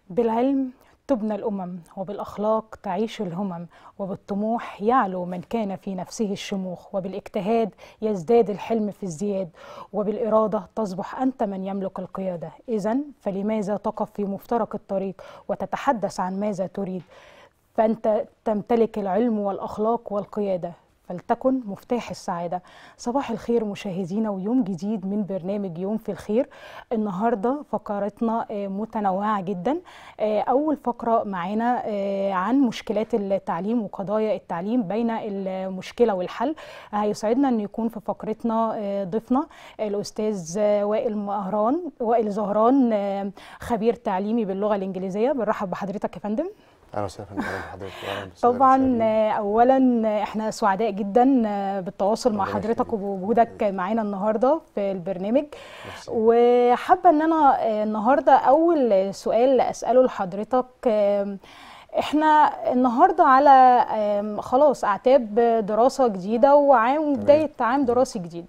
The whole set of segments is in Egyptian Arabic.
بالعلم تبنى الأمم وبالأخلاق تعيش الهمم وبالطموح يعلو من كان في نفسه الشموخ وبالاجتهاد يزداد الحلم في الزياد وبالإرادة تصبح أنت من يملك القيادة إذا فلماذا تقف في مفترق الطريق وتتحدث عن ماذا تريد فأنت تمتلك العلم والأخلاق والقيادة فلتكن مفتاح السعادة صباح الخير مشاهدينا ويوم جديد من برنامج يوم في الخير النهاردة فقرتنا متنوعة جدا أول فقرة معانا عن مشكلات التعليم وقضايا التعليم بين المشكلة والحل هيسعدنا أن يكون في فقرتنا ضيفنا الأستاذ وائل مهران وائل زهران خبير تعليمي باللغة الإنجليزية بنرحب بحضرتك يا فندم اهلا وسهلا بحضرتك طبعا اولا احنا سعداء جدا بالتواصل مع حضرتك وبوجودك معانا النهارده في البرنامج وحابه ان انا النهارده اول سؤال اساله لحضرتك احنا النهارده على خلاص اعتاب دراسه جديده وعام بدايه عام دراسي جديد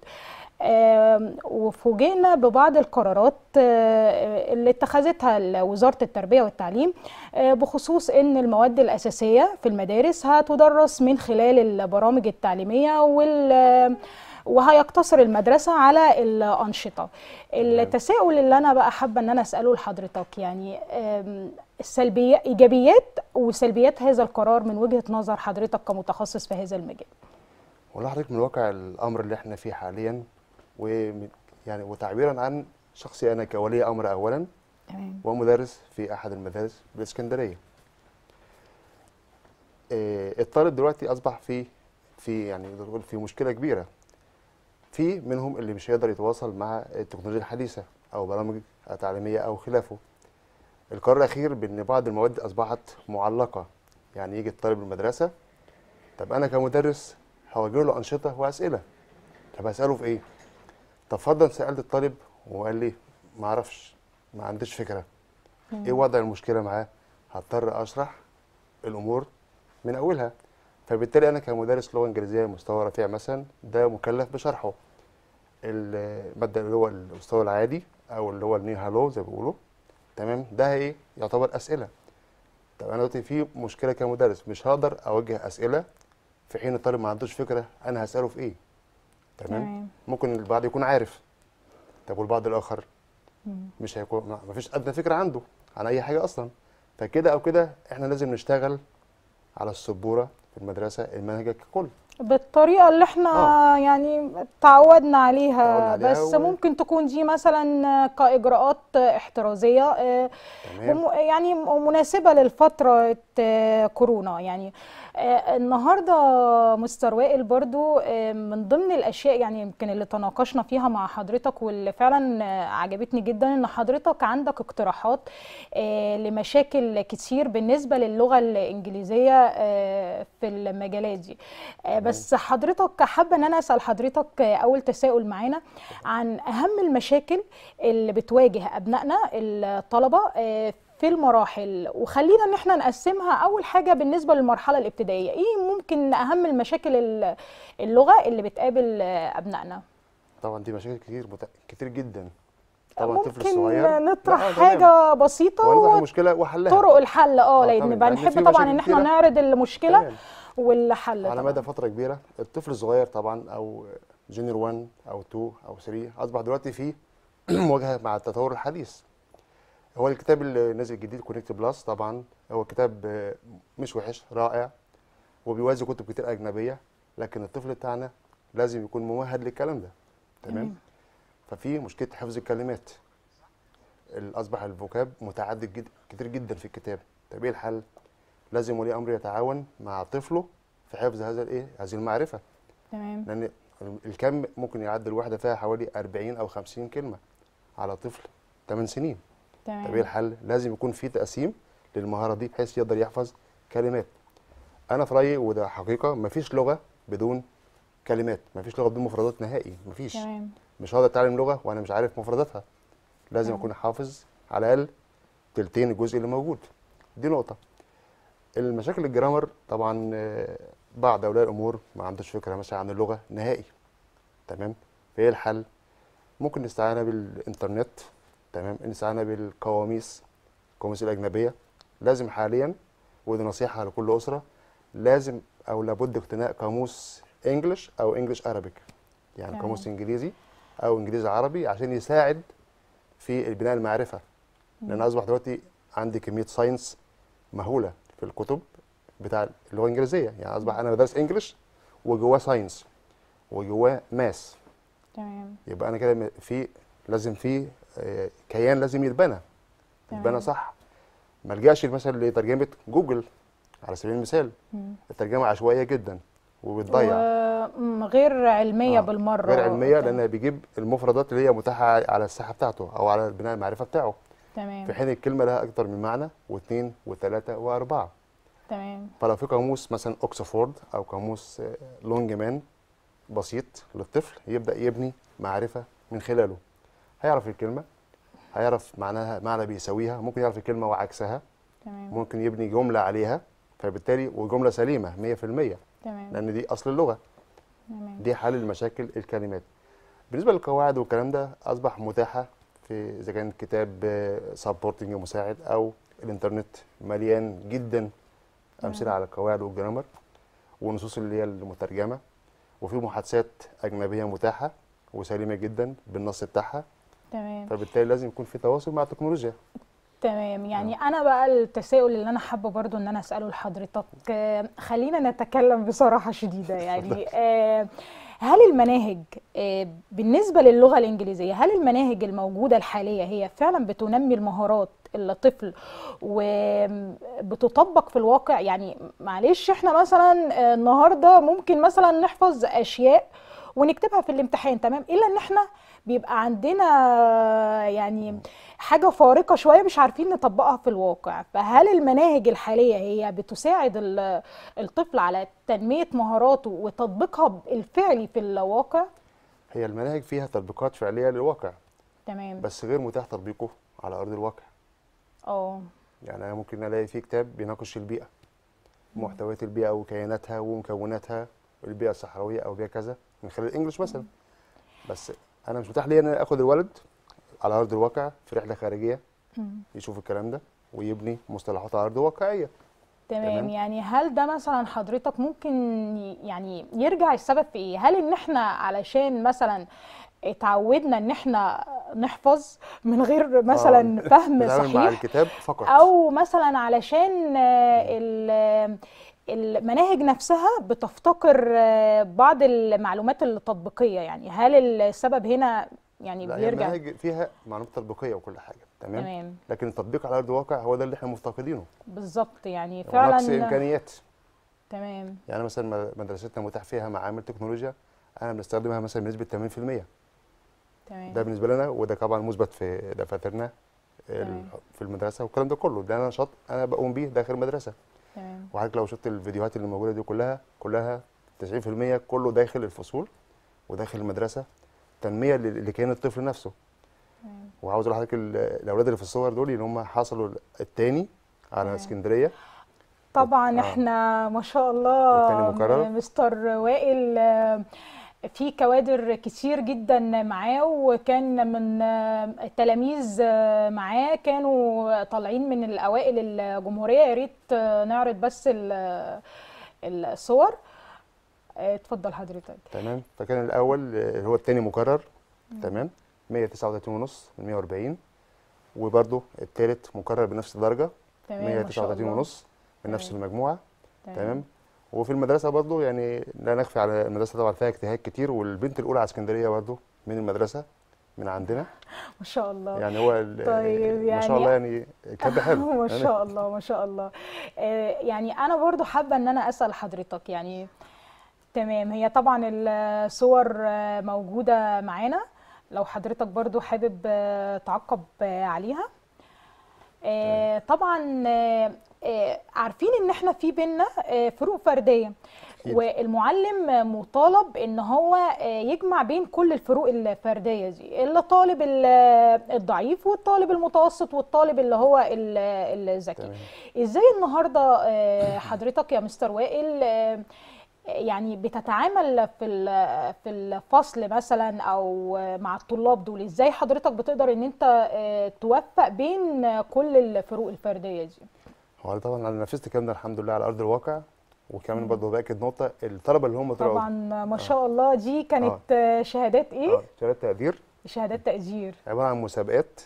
وفوجئنا ببعض القرارات اللي اتخذتها وزاره التربيه والتعليم بخصوص ان المواد الاساسيه في المدارس هتدرس من خلال البرامج التعليميه وال وهيقتصر المدرسه على الانشطه التساؤل اللي انا بقى حابه ان انا اساله لحضرتك يعني السلبيه ايجابيات وسلبيات هذا القرار من وجهه نظر حضرتك كمتخصص في هذا المجال والله حضرتك من واقع الامر اللي احنا فيه حاليا و يعني وتعبيرا عن شخصي انا كولي امر اولا تمام ومدرس في احد المدارس بالاسكندريه إيه الطالب دلوقتي اصبح في في يعني نقول في مشكله كبيره في منهم اللي مش هيقدر يتواصل مع التكنولوجيا الحديثه او برامج تعليميه او خلافه القرار الاخير بان بعض المواد اصبحت معلقه يعني يجي الطالب المدرسه طب انا كمدرس هوجه له انشطه واسئله طب هساله في ايه طب فرضا سالت الطالب وقال لي ما اعرفش ما عنديش فكره ايه وضع المشكله معاه هضطر اشرح الامور من اولها فبالتالي انا كمدرس لغه انجليزيه مستوى رفيع مثلا ده مكلف بشرحه الماده اللي هو المستوى العادي او اللي هو النيو هالو زي ما بيقولوا تمام ده ايه يعتبر اسئله طب انا دلوقتي في مشكله كمدرس مش هقدر اوجه اسئله في حين الطالب ما عندوش فكره انا هساله في ايه تمام تمام. ممكن البعض يكون عارف طب والبعض الاخر مم. مش هيكون ما فيش ادنى فكره عنده عن اي حاجه اصلا فكده او كده احنا لازم نشتغل على السبوره في المدرسه المنهج ككل بالطريقه اللي احنا آه. يعني تعودنا عليها, تعودنا عليها بس و- ممكن تكون دي مثلا كاجراءات احترازيه آه، تمام وم- يعني مناسبه للفتره آه، كورونا يعني آه، النهارده مستر وائل برضو آه، من ضمن الاشياء يعني يمكن اللي تناقشنا فيها مع حضرتك واللي فعلا آه، عجبتني جدا ان حضرتك عندك اقتراحات آه، لمشاكل كتير بالنسبه للغه الانجليزيه آه، في المجالات دي آه، بس حضرتك حابه ان انا اسال حضرتك آه، اول تساؤل معانا عن اهم المشاكل اللي بتواجه ابنائنا الطلبه آه، في المراحل وخلينا ان احنا نقسمها اول حاجه بالنسبه للمرحله الابتدائيه ايه ممكن اهم المشاكل ال- اللغه اللي بتقابل آه، ابنائنا طبعا دي مشاكل كتير مت... كتير جدا طبعا الطفل ممكن الصغير نطرح لا، آه، تمام. حاجه بسيطه ونطرح المشكله وحلها وطرق الحل اه آه، لان طبعاً، بقى لأن في نحب طبعا مشاكل ان احنا كتيرة. نعرض المشكله تمام. والحل على طبعاً. مدى فتره كبيره الطفل الصغير طبعا او جونيور 1 او 2 او 3 اصبح دلوقتي في مواجهه مع التطور الحديث هو الكتاب اللي نزل جديد كونكت بلس طبعا هو كتاب آه، مش وحش رائع وبيوازي كتب كتير اجنبيه لكن الطفل بتاعنا لازم يكون ممهد للكلام ده تمام تمام. ففي مشكله حفظ الكلمات ال- اصبح الفوكاب متعدد جد كتير جدا في الكتاب طب ايه الحل لازم ولي امر يتعاون مع طفله في حفظ هذا الايه هذه المعرفه تمام لان الكم ممكن يعدي الواحده فيها حوالي 40 او 50 كلمه على طفل 8 سنين طب ايه تمام الحل لازم يكون في تقسيم للمهاره دي بحيث يقدر يحفظ كلمات انا في رايي وده حقيقه مفيش لغه بدون كلمات مفيش لغه بدون مفردات نهائي مفيش تمام مش هقدر اتعلم لغه وانا مش عارف مفرداتها لازم تمام. اكون حافظ على الاقل تلتين الجزء اللي موجود دي نقطه المشاكل الجرامر طبعا آه، بعض اولياء الامور ما عندوش فكره مثلا عن اللغه نهائي تمام فايه الحل ممكن نستعانى بالانترنت تمام نستعانى بالقواميس القواميس الاجنبيه لازم حاليا ودي نصيحه لكل اسره لازم او لابد اقتناء قاموس انجلش او انجلش ارابيك يعني تمام. قاموس انجليزي او انجليزي عربي عشان يساعد في بناء المعرفه لان اصبح دلوقتي عندي كميه ساينس مهوله في الكتب بتاع اللغه الانجليزيه يعني اصبح انا بدرس انجلش وجواه ساينس وجواه ماس تمام يبقى انا كده م- في لازم في آه، كيان لازم يتبنى تمام. يتبنى صح ما الجاش مثلا لترجمه جوجل على سبيل المثال مم. الترجمه عشوائيه جدا وبتضيع وغير علميه آه، بالمره غير علميه تمام. لانها بيجيب المفردات اللي هي متاحه على الساحه بتاعته او على بناء المعرفه بتاعه تمام في حين الكلمه لها اكتر من معنى واثنين وثلاثه واربعه تمام فلو في قاموس مثلا اوكسفورد او قاموس آه، لونج مان بسيط للطفل يبدا يبني معرفه من خلاله هيعرف الكلمه هيعرف معناها معنى بيساويها ممكن يعرف الكلمه وعكسها تمام ممكن يبني جمله عليها فبالتالي وجمله سليمه 100% تمام لان دي اصل اللغه تمام دي حل المشاكل الكلمات بالنسبه للقواعد والكلام ده اصبح متاحه في اذا كان كتاب سبورتنج مساعد او الانترنت مليان جدا امثله نعم. على القواعد والجرامر والنصوص اللي هي المترجمه وفي محادثات اجنبيه متاحه وسليمه جدا بالنص بتاعها تمام فبالتالي لازم يكون في تواصل مع التكنولوجيا تمام يعني انا بقى التساؤل اللي انا حابه برضو ان انا اساله لحضرتك آه، خلينا نتكلم بصراحه شديده يعني آه، هل المناهج آه، بالنسبه للغه الانجليزيه هل المناهج الموجوده الحاليه هي فعلا بتنمي المهارات الطفل وبتطبق في الواقع يعني معلش احنا مثلا آه، النهارده ممكن مثلا نحفظ اشياء ونكتبها في الامتحان تمام الا ان احنا بيبقى عندنا يعني حاجة فارقة شوية مش عارفين نطبقها في الواقع فهل المناهج الحالية هي بتساعد ال- الطفل على تنمية مهاراته وتطبيقها الفعلي في الواقع؟ هي المناهج فيها تطبيقات فعليه للواقع تمام بس غير متاح تطبيقه على ارض الواقع اه يعني انا ممكن الاقي فيه كتاب بيناقش البيئه محتويات البيئه وكياناتها ومكوناتها البيئه الصحراويه او بيئه كذا من خلال الانجليش مثلا بس انا مش متاح لي ان أنا اخد الولد على ارض الواقع في رحله خارجيه مم. يشوف الكلام ده ويبني مصطلحات على ارض واقعيه تمام تمام. يعني هل ده مثلا حضرتك ممكن ي- يعني يرجع السبب في ايه؟ هل ان احنا علشان مثلا اتعودنا ان احنا نحفظ من غير مثلا آه، فهم نتعامل مع صحيح الكتاب فقط او مثلا علشان آه، ال- المناهج نفسها بتفتقر آه، بعض المعلومات التطبيقيه يعني هل السبب هنا يعني لا هي بيرجع المناهج فيها معلومات تطبيقيه وكل حاجه تمام, تمام لكن التطبيق على ارض الواقع هو ده اللي احنا مفتقدينه بالظبط يعني ونقص فعلا امكانيات تمام يعني مثلا مدرستنا متاح فيها معامل تكنولوجيا انا بنستخدمها مثلا بنسبه 80% تمام ده بالنسبه لنا وده طبعا مثبت في دفاترنا ال- تمام. في المدرسه والكلام ده كله ده نشاط انا بقوم بيه داخل المدرسه تمام وحضرتك لو شفت الفيديوهات اللي موجوده دي كلها كلها 90% كله داخل الفصول وداخل المدرسه تنميه ل- لكيان الطفل نفسه تمام وعاوز اقول لحضرتك ال- الاولاد اللي في الصور دول ان هم حصلوا الثاني على تمام. اسكندريه طبعا آه. احنا ما شاء الله والتاني مكرر. م- مستر وائل آه، في كوادر كتير جدا معاه وكان من آه، التلاميذ آه، معاه كانوا طالعين من الاوائل الجمهوريه يا ريت آه، نعرض بس ال- الصور آه، اتفضل حضرتك تمام فكان الاول آه، هو الثاني مكرر تمام 139 ونص من 140 وبرده الثالث مكرر بنفس الدرجه تمام ما شاء 139 الله ونص من نفس تمام. المجموعه تمام وفي المدرسه برضو يعني لا نخفي على المدرسه طبعا فيها اجتهاد كتير والبنت الاولى على اسكندريه برضو من المدرسه من عندنا ما شاء الله يعني هو ال- طيب ما شاء يعني- الله يعني كان حلو ما يعني شاء الله ما شاء الله آه، يعني انا برضو حابه ان انا اسال حضرتك يعني تمام هي طبعا الصور آه، موجوده معانا لو حضرتك برضو حابب آه، تعقب آه، عليها آه، طبعا آه، آه، عارفين ان احنا في بينا آه، فروق فرديه أكيد. والمعلم آه، مطالب ان هو آه، يجمع بين كل الفروق الفرديه دي الطالب ال- الضعيف والطالب المتوسط والطالب اللي هو ال- الذكي تمام ازاي النهارده آه، حضرتك يا مستر وائل آه، يعني بتتعامل في ال- في الفصل مثلا او مع الطلاب دول ازاي حضرتك بتقدر ان انت آه، توفق بين كل الفروق الفرديه دي هو أنا طبعا انا نفذت الكلام ده الحمد لله على ارض الواقع وكمان برضه باكد نقطه الطلبه اللي هم طلعوا طبعا ما شاء الله دي كانت آه، شهادات ايه اه شهادات تقدير شهادات تقدير عباره عن مسابقات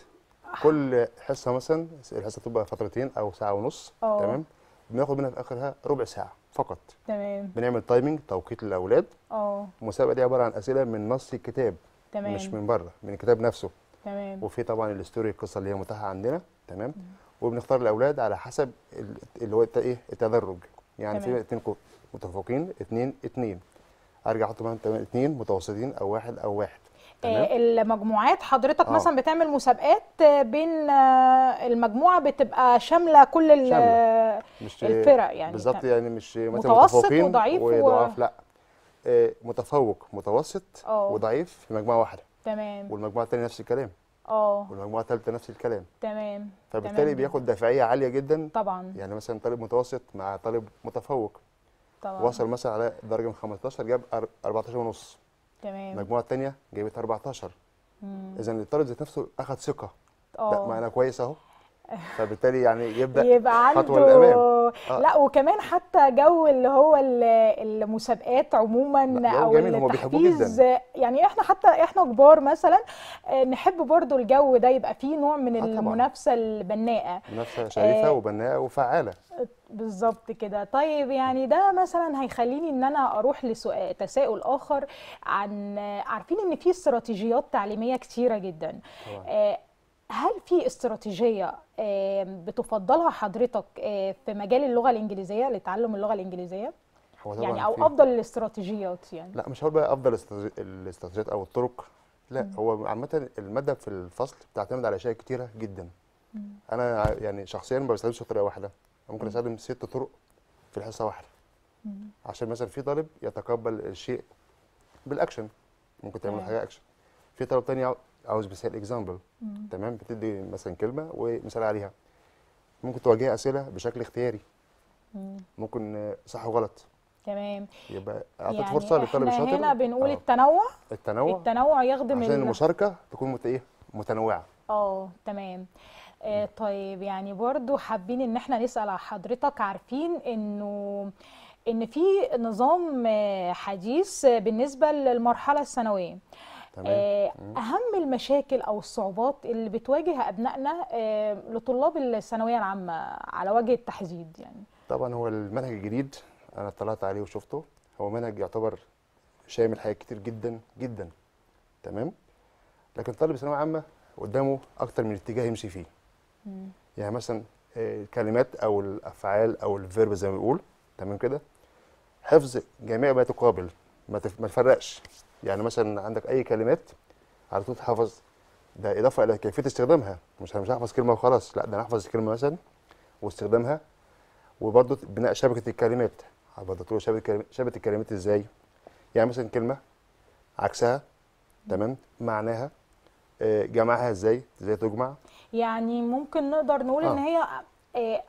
كل حصه مثلا الحصه تبقى فترتين او ساعه ونص اه. تمام بناخد منها في اخرها ربع ساعه فقط تمام بنعمل تايمنج توقيت للاولاد اه المسابقه دي عباره عن اسئله من نص الكتاب تمام مش من بره من الكتاب نفسه تمام وفي طبعا الستوري القصه اللي هي متاحه عندنا تمام وبنختار الاولاد على حسب ال- اللي هو الت- ايه التدرج يعني تمام. في اتنين كو- متفوقين اتنين اتنين ارجع احط معاهم تمام اتنين متوسطين او واحد او واحد تمام آه، المجموعات حضرتك اه. مثلا بتعمل مسابقات آه، بين آه، المجموعه بتبقى شامله كل ال- شاملة. مش الفرق يعني بالظبط تمام. يعني مش مثلا متوسط متفوقين وضعيف و- وضعاف لا آه، متفوق متوسط اه. وضعيف في مجموعه واحده تمام والمجموعه الثانيه نفس الكلام اه والمجموعه الثالثه نفس الكلام تمام فبالتالي تمام. بياخد دفاعيه عاليه جدا طبعا يعني مثلا طالب متوسط مع طالب متفوق طبعا وصل مثلا على درجه من 15 جاب أر- 14 ونص تمام المجموعه الثانيه جابت 14 مم. اذا الطالب ذات نفسه اخذ ثقه لا اه ما انا كويس اهو فبالتالي يعني يبدا يبقى خطوة عنده للأمام. آه. لا وكمان حتى جو اللي هو ال- المسابقات عموما لا، جو او جميل، هما بيحبوه التحفيز يعني احنا حتى احنا كبار مثلا آه، نحب برضو الجو ده يبقى فيه نوع من آه، طبعاً. المنافسه البناءه منافسه شريفه آه. وبناءه وفعاله بالظبط كده طيب يعني ده مثلا هيخليني ان انا اروح لسؤال تساؤل اخر عن عارفين ان في استراتيجيات تعليميه كتيره جدا طبعا آه، هل في استراتيجيه آه، بتفضلها حضرتك آه، في مجال اللغه الانجليزيه لتعلم اللغه الانجليزيه هو طبعا يعني او في- افضل الاستراتيجيات يعني لا مش هقول بقى افضل الاستراتيجي- الاستراتيجيات او الطرق لا هو عامه الماده في الفصل بتعتمد على اشياء كتيره جدا انا ع- يعني شخصيا ما بستخدمش طريقه واحده ممكن استخدم ست طرق في الحصه واحده عشان مثلا في طالب يتقبل الشيء بالاكشن ممكن تعمل تمام. حاجه اكشن في طالب تاني عاو- عاوز مثال اكزامبل تمام بتدي مثلا كلمه ومثال عليها ممكن تواجهها اسئله بشكل اختياري مم. ممكن آه، صح وغلط تمام يبقى اعطيت يعني فرصه للطالب احنا الشاطر هنا بنقول آه، التنوع التنوع التنوع يخدم عشان ال- المشاركه تكون مت ايه متنوعه اه تمام آه طيب يعني برضو حابين ان احنا نسأل على حضرتك عارفين انه ان في نظام آه، حديث آه، بالنسبة للمرحلة الثانوية تمام آه، مم. اهم المشاكل او الصعوبات اللي بتواجه ابنائنا آه، لطلاب الثانوية العامة على وجه التحديد يعني طبعا هو المنهج الجديد انا اطلعت عليه وشفته هو منهج يعتبر شامل حاجات كتير جدا جدا تمام لكن طالب ثانويه عامه قدامه اكتر من اتجاه يمشي فيه مم. يعني مثلا آه، الكلمات او الافعال او الفيرب زي ما بيقول تمام كده حفظ جميع ما تقابل ما تف- ما تفرقش يعني مثلا عندك اي كلمات على طول تحفظ ده اضافه الى كيفيه استخدامها مش مش هحفظ كلمه وخلاص لا ده انا احفظ الكلمه مثلا واستخدامها وبرضه بناء شبكه الكلمات برضه تقول شبكه الكلمات- شبكه الكلمات ازاي يعني مثلا كلمه عكسها تمام معناها آه، جمعها ازاي ازاي تجمع يعني ممكن نقدر نقول ان آه. هي آه،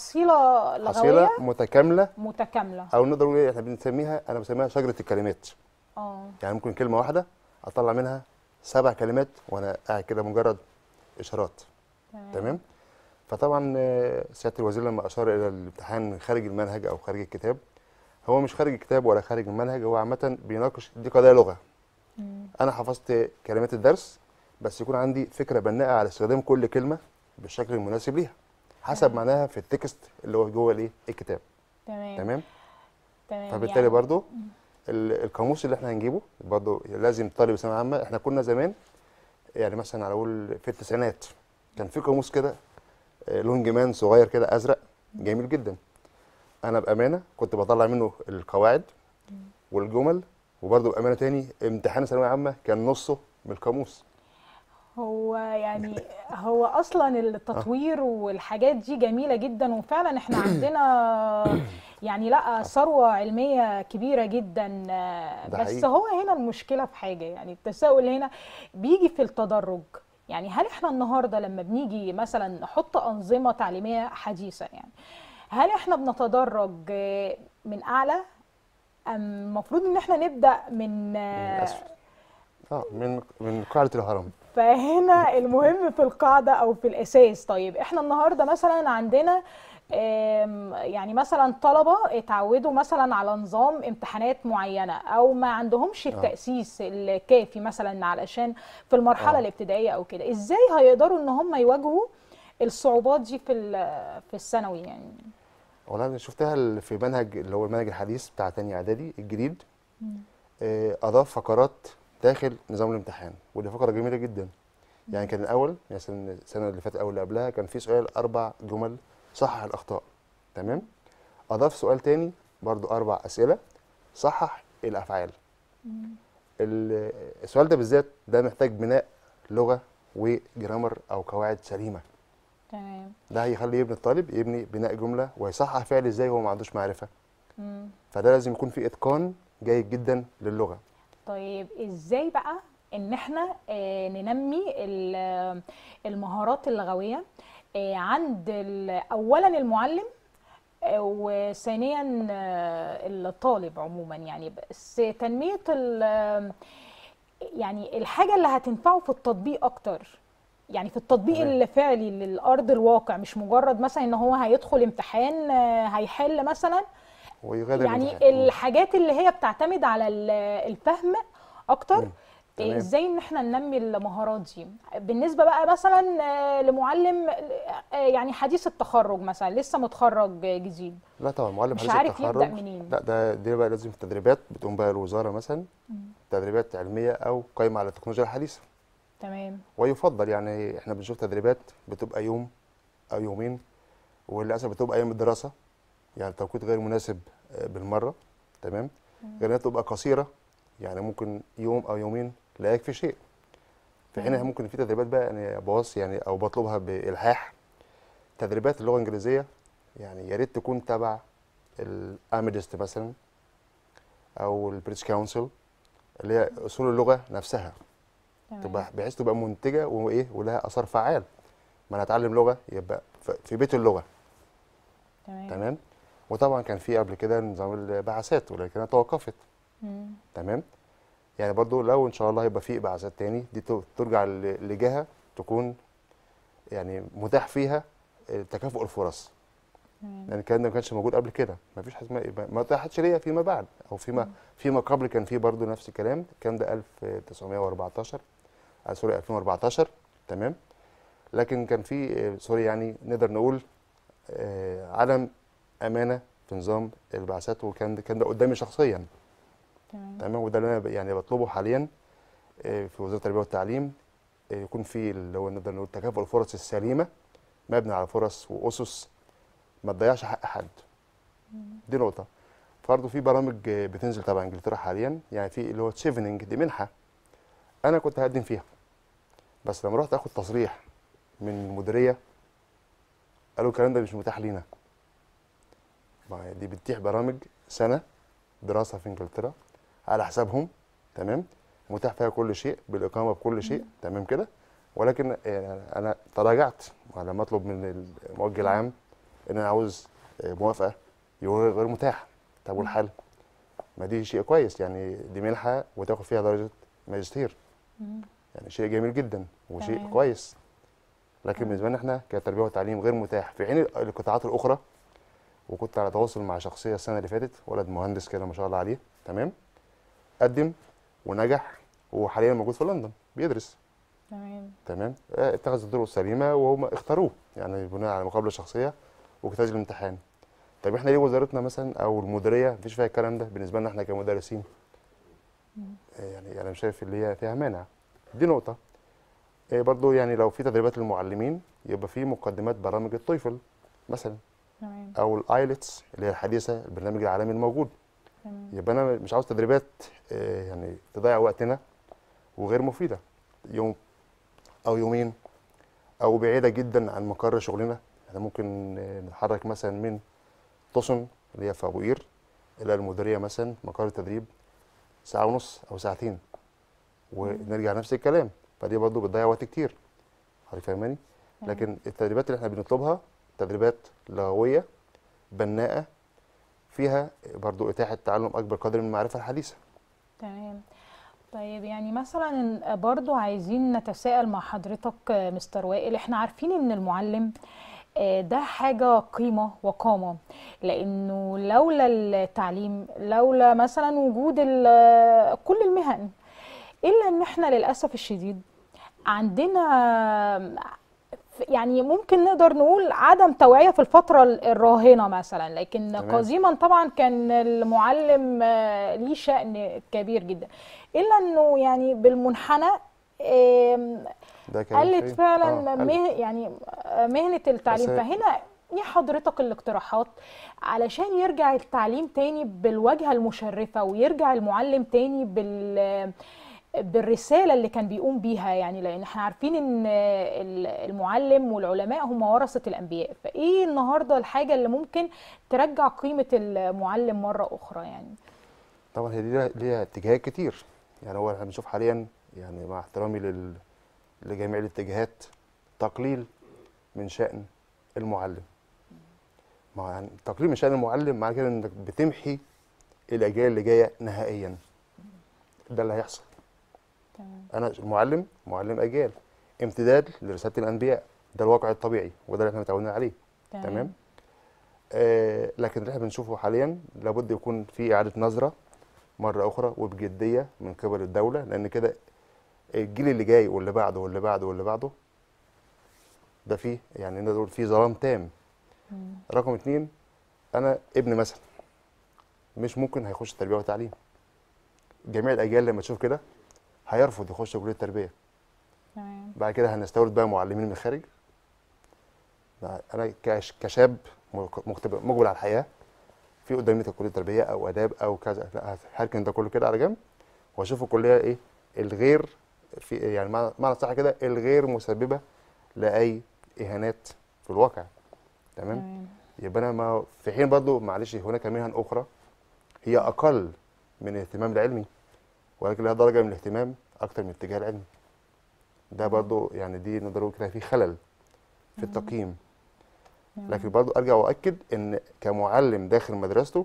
حصيلة لغوية حصيله متكامله متكاملة او نقدر نقول إيه، احنا بنسميها انا بسميها شجره الكلمات اه يعني ممكن كلمه واحده اطلع منها سبع كلمات وانا قاعد كده مجرد اشارات تمام فطبعا آه، سياده الوزير لما اشار الى الامتحان خارج المنهج او خارج الكتاب هو مش خارج الكتاب ولا خارج المنهج هو عامه بيناقش دي قضايا لغه مم. انا حفظت كلمات الدرس بس يكون عندي فكره بناءه على استخدام كل كلمه بالشكل المناسب ليها حسب معناها في التكست اللي هو جوه الايه الكتاب تمام تمام تمام فبالتالي يعني برضو ال- القاموس اللي احنا هنجيبه برضو لازم طالب ثانويه عامه احنا كنا زمان يعني مثلا على اقول في التسعينات كان في قاموس كده آه، لون جمان صغير كده ازرق جميل جدا انا بامانه كنت بطلع منه القواعد والجمل وبرضو بامانه تاني امتحان ثانويه عامه كان نصه من القاموس هو يعني هو اصلا التطوير والحاجات دي جميله جدا وفعلا احنا عندنا يعني لا ثروه علميه كبيره جدا آه، ده بس حقيقي. هو هنا المشكله في حاجه يعني التساؤل هنا بيجي في التدرج يعني هل احنا النهارده لما بنيجي مثلا نحط انظمه تعليميه حديثه يعني هل احنا بنتدرج آه، من اعلى المفروض ان احنا نبدا من آه، للأسف. اه من من قاعده الهرم فهنا المهم في القاعدة أو في الأساس طيب إحنا النهاردة مثلا عندنا آم، يعني مثلا طلبة اتعودوا مثلا على نظام امتحانات معينة أو ما عندهمش التأسيس الكافي مثلا علشان في المرحلة آه. الابتدائية أو كده إزاي هيقدروا إن هم يواجهوا الصعوبات دي في ال- في الثانوي يعني والله انا شفتها ال- في منهج اللي هو المنهج الحديث بتاع تاني اعدادي الجديد آه، اضاف فقرات داخل نظام الامتحان ودي فقره جميله جدا يعني كان الاول مثلا السنه اللي فاتت او اللي قبلها كان في سؤال اربع جمل صحح الاخطاء تمام اضاف سؤال تاني برضو اربع اسئله صحح الافعال ال- السؤال ده بالذات ده محتاج بناء لغه وجرامر او قواعد سليمه تمام ده هيخلي ابن الطالب يبني بناء جمله ويصحح فعل ازاي وهو ما عندوش معرفه مم. فده لازم يكون في اتقان جيد جدا للغه طيب ازاي بقى ان احنا آه، ننمي ال- آه، المهارات اللغويه آه، عند ال- اولا المعلم آه، وثانيا آه، الطالب عموما يعني بس تنميه ال- آه، يعني الحاجه اللي هتنفعه في التطبيق اكتر يعني في التطبيق تمام. الفعلي للارض الواقع مش مجرد مثلا ان هو هيدخل امتحان آه، هيحل مثلا ويغادر يعني الامتحان. مم. الحاجات اللي هي بتعتمد على ال- الفهم اكتر مم. إيه تمام. ازاي ان احنا ننمي المهارات دي بالنسبه بقى مثلا آه، لمعلم آه، يعني حديث التخرج مثلا لسه متخرج جديد لا طبعا معلم مش حديث عارف يبدأ التخرج منين. لا ده دي بقى لازم في تدريبات بتقوم بها الوزاره مثلا تدريبات علميه او قايمه على التكنولوجيا الحديثه تمام ويفضل يعني احنا بنشوف تدريبات بتبقى يوم او يومين وللاسف بتبقى ايام الدراسه يعني توقيت غير مناسب آه، بالمره تمام غير انها تبقى قصيره يعني ممكن يوم او يومين لا يكفي شيء في حينها تمام. ممكن في تدريبات بقى يعني بوصي يعني او بطلبها بالحاح تدريبات اللغه الانجليزيه يعني يا ريت تكون تبع الاميدست مثلا او البريتش كونسل اللي هي اصول اللغه نفسها تمام تبقى بحيث تبقى منتجه وايه ولها اثر فعال ما انا اتعلم لغه يبقى ف- في بيت اللغه تمام تمام وطبعا كان في قبل كده نظام البعثات ولكنها توقفت مم. تمام يعني برضو لو ان شاء الله هيبقى في بعثات تاني دي ت- ترجع ل- لجهه تكون يعني متاح فيها آه، تكافؤ الفرص تمام لان الكلام ده ما كانش موجود قبل كده ما فيش حاجه اسمها إيه، ما اتاحتش ليا فيما بعد او فيما فيما قبل كان في برضو نفس الكلام الكلام ده 1914 آه، سوري 2014 تمام لكن كان في آه، سوري يعني نقدر نقول آه، عدم امانه في نظام البعثات وكان ده كان ده قدامي شخصيا تمام تمام وده اللي انا ب- يعني بطلبه حاليا آه، في وزاره التربيه والتعليم آه، يكون في اللي هو نقدر نقول تكافؤ الفرص السليمه مبني على فرص واسس ما تضيعش حق حد دي نقطه برضه في برامج آه، بتنزل تبع انجلترا حاليا يعني في اللي هو تشيفننج دي منحه انا كنت هقدم فيها بس لما رحت اخد تصريح من المديريه قالوا الكلام ده مش متاح لينا ما هي دي بتتيح برامج سنه دراسه في انجلترا على حسابهم تمام متاح فيها كل شيء بالاقامه بكل شيء تمام كده ولكن آه، انا تراجعت لما اطلب من الموجه العام ان انا عاوز آه، موافقه يقول غير متاح طب والحل ما دي شيء كويس يعني دي منحه وتاخد فيها درجه ماجستير مم. يعني شيء جميل جدا وشيء تمام. كويس لكن بالنسبه لنا احنا كتربيه وتعليم غير متاح في حين القطاعات الاخرى وكنت على تواصل مع شخصيه السنه اللي فاتت ولد مهندس كده ما شاء الله عليه تمام قدم ونجح وحاليا موجود في لندن بيدرس تمام تمام آه، اتخذ الطرق السليمه وهم اختاروه يعني بناء على مقابله شخصيه واجتاز الامتحان طب احنا ليه وزارتنا مثلا او المديريه مفيش فيها الكلام ده بالنسبه لنا احنا كمدرسين آه، يعني انا مش شايف اللي هي فيها مانع دي نقطه آه، برضو يعني لو في تدريبات للمعلمين يبقى في مقدمات برامج الطفل مثلا تمام او الايلتس اللي هي الحديثه البرنامج العالمي الموجود تمام يبقى انا مش عاوز تدريبات آه، يعني تضيع وقتنا وغير مفيده يوم او يومين او بعيده جدا عن مقر شغلنا احنا ممكن آه، نتحرك مثلا من طسن اللي هي في ابو قير الى المديريه مثلا مقر التدريب ساعه ونص او ساعتين ونرجع نفس الكلام فدي برضه بتضيع وقت كتير حضرتك فاهماني لكن التدريبات اللي احنا بنطلبها تدريبات لغويه بناءه فيها برضو اتاحه تعلم اكبر قدر من المعرفه الحديثه تمام طيب يعني مثلا برضو عايزين نتساءل مع حضرتك آه، مستر وائل احنا عارفين ان المعلم آه، ده حاجة قيمة وقامة لأنه لولا التعليم لولا مثلا وجود ال- آه، كل المهن إلا إن إحنا للأسف الشديد عندنا يعني ممكن نقدر نقول عدم توعية في الفترة الراهنة مثلا لكن تمام. قديما طبعا كان المعلم آه، ليه شأن كبير جدا إلا إنه يعني بالمنحنى آم، ده كلام قلت سليم. فعلا آه، قلت. مه يعني آه، مهنة التعليم بس- فهنا ايه حضرتك الاقتراحات علشان يرجع التعليم تاني بالواجهة المشرفة ويرجع المعلم تاني بال بالرسالة اللي كان بيقوم بيها يعني لأن احنا عارفين إن ال- المعلم والعلماء هم ورثة الأنبياء فإيه النهاردة الحاجة اللي ممكن ترجع قيمة المعلم مرة أخرى يعني طبعا هي دي ليها- ليها اتجاهات كتير يعني هو احنا بنشوف حاليا يعني مع احترامي لل... لجميع الاتجاهات تقليل من شأن المعلم ما يعني تقليل من شأن المعلم معنى كده انك بتمحي الاجيال اللي جايه نهائيا ده اللي هيحصل تمام انا المعلم معلم اجيال امتداد لرساله الانبياء ده الواقع الطبيعي وده اللي احنا متعودين عليه تمام آه لكن اللي احنا بنشوفه حاليا لابد يكون في اعاده نظره مره اخرى وبجديه من قبل الدوله لان كده الجيل اللي جاي واللي بعده واللي بعده واللي بعده ده فيه يعني نقدر نقول فيه ظلام تام مم. رقم اتنين انا ابن مثلا مش ممكن هيخش تربيه وتعليم جميع الاجيال لما تشوف كده هيرفض يخش كليه التربيه تمام بعد كده هنستورد بقى معلمين من الخارج انا كش- كشاب مق- مقتبل- مقبل على الحياه في قدامي كليه تربيه او اداب او كذا لا هركن ده كله كده على جنب واشوف الكليه ايه الغير في يعني معنى معنى صح كده الغير مسببه لاي اهانات في الواقع تمام تمام يبقى انا ما في حين برضو معلش هناك مهن اخرى هي اقل من الاهتمام العلمي ولكن لها درجه من الاهتمام اكتر من الاتجاه العلمي ده برضو يعني دي نقدر نقول كده في خلل في التقييم لكن برضو ارجع واكد ان كمعلم داخل مدرسته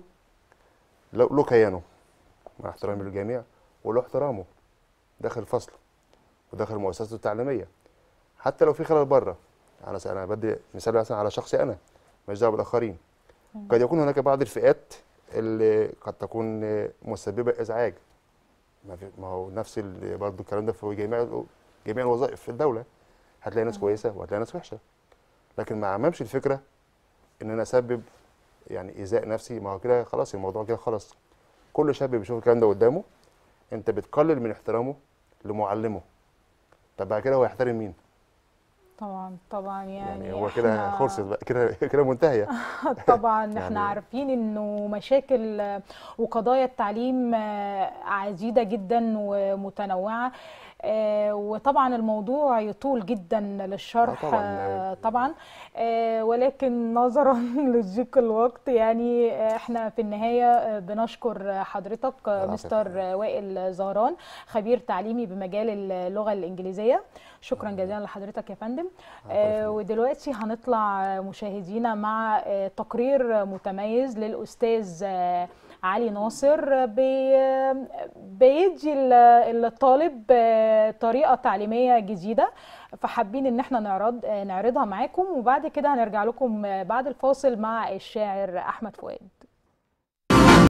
له له كيانه مع احترامي للجميع وله احترامه داخل فصله وداخل مؤسسته التعليميه حتى لو في خلل بره انا انا بدي مثال مثلا على شخصي انا مش دعوه بالاخرين مم. قد يكون هناك بعض الفئات اللي قد تكون مسببه ازعاج ما, في ما هو نفس ال- برضو الكلام ده في جميع جميع الوظائف في الدوله هتلاقي ناس كويسه وهتلاقي ناس وحشه لكن ما عممش الفكره ان انا اسبب يعني ايذاء نفسي ما هو كده خلاص الموضوع كده خلاص كل شاب بيشوف الكلام ده قدامه انت بتقلل من احترامه لمعلمه طب بعد كده هو يحترم مين؟ طبعا طبعا يعني, يعني هو كده إحنا- خلصت بقى كده كده منتهيه طبعا احنا يعني- عارفين انه مشاكل آه، وقضايا التعليم آه، عديده جدا ومتنوعه آه، وطبعا الموضوع يطول جدا للشرح آه طبعاً. آه، طبعا آه، ولكن نظرا لضيق الوقت يعني آه، احنا في النهايه آه، بنشكر حضرتك آه، العفو يا مستر فندم. آه، وائل زهران خبير تعليمي بمجال اللغه الانجليزيه شكرا جزيلا لحضرتك يا فندم آه، ودلوقتي هنطلع آه، مشاهدينا مع آه، تقرير متميز للأستاذ آه، علي ناصر آه، بي- آه، بيدي ال- الطالب آه، طريقة تعليمية جديدة فحابين ان احنا نعرض آه، نعرضها معاكم وبعد كده هنرجع لكم آه، بعد الفاصل مع الشاعر احمد فؤاد